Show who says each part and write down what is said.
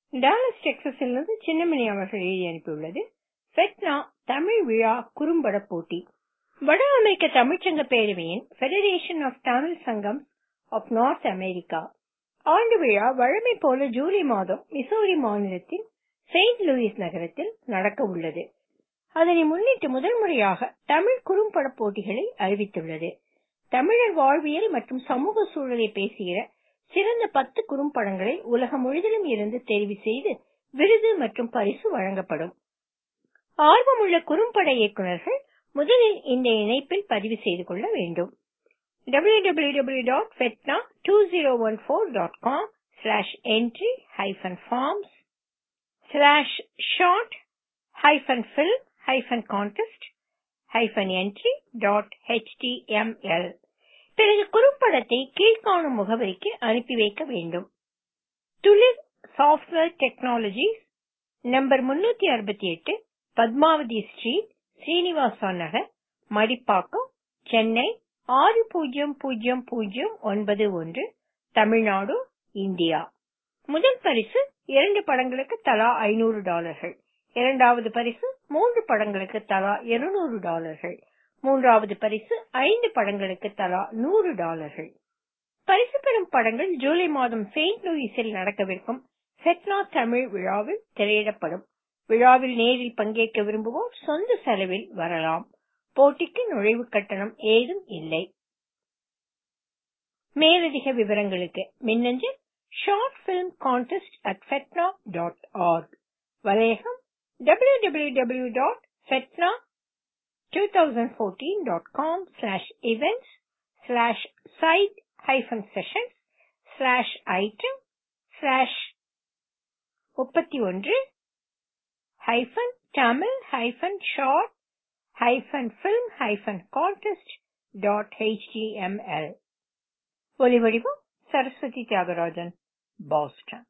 Speaker 1: Dallas டெக்சஸிலிருந்து Chinnamani அவர்கள் எழுதி அனுப்பியுள்ளது ஃபெட்னா தமிழ் விழா குறும்பட போட்டி வட அமெரிக்க தமிழ்ச்சங்க பேரவையின் ஃபெடரேஷன் ஆஃப் தமிழ் சங்கம் ஆஃப் நார்த் அமெரிக்கா ஆண்டு விழா வழமை போல ஜூலை மாதம் மிசோரி மாநிலத்தின் செயின்ட் லூயிஸ் நகரத்தில் நடக்க உள்ளது அதனை முன்னிட்டு முதல் முறையாக தமிழ் குறும்பட போட்டிகளை அறிவித்துள்ளது தமிழர் வாழ்வியல் மற்றும் சமூக சூழலை பேசுகிற சிறந்த பத்து குறும்படங்களை உலகம் முழுவதிலும் இருந்து தெரிவு செய்து விருது மற்றும் பரிசு வழங்கப்படும் ஆர்வமுள்ள குறும்பட இயக்குநர்கள் முதலில் இந்த இணைப்பில் பதிவு செய்து கொள்ள வேண்டும் www.fetna2014.com slash entry hyphen forms slash short hyphen film hyphen contest hyphen entry dot html பிறகு குறும்படத்தை கீழ்காணும் முகவரிக்கு அனுப்பி வைக்க வேண்டும் துளிர் சாஃப்ட்வேர் டெக்னாலஜிஸ் நம்பர் முன்னூத்தி அறுபத்தி எட்டு பத்மாவதி ஸ்ட்ரீட் ஸ்ரீனிவாசா நகர் மடிப்பாக்கம் சென்னை ஆறு பூஜ்ஜியம் பூஜ்ஜியம் பூஜ்ஜியம் ஒன்பது ஒன்று தமிழ்நாடு இந்தியா முதல் பரிசு இரண்டு படங்களுக்கு தலா ஐநூறு டாலர்கள் இரண்டாவது பரிசு மூன்று படங்களுக்கு தலா இருநூறு டாலர்கள் மூன்றாவது பரிசு ஐந்து படங்களுக்கு தலா நூறு டாலர்கள் பரிசு பெறும் படங்கள் ஜூலை மாதம் செயின்ட் லூயிஸில் நடக்கவிருக்கும் ஃபெட்னா தமிழ் விழாவில் திரையிடப்படும் விழாவில் நேரில் பங்கேற்க விரும்புவோர் சொந்த செலவில் வரலாம் போட்டிக்கு நுழைவு கட்டணம் ஏதும் இல்லை மேலதிக விவரங்களுக்கு மின்னஞ்சல் short film contest at FeTNA dot org வலையகம் www.fetna 2014.com slash events slash site hyphen sessions slash item slash முப்பத்தி ஒன்று hyphen tamil hyphen short hyphen film hyphen contest dot html ஒலிவடிவம் சரஸ்வதி தியாகராஜன் பாஸ்டன்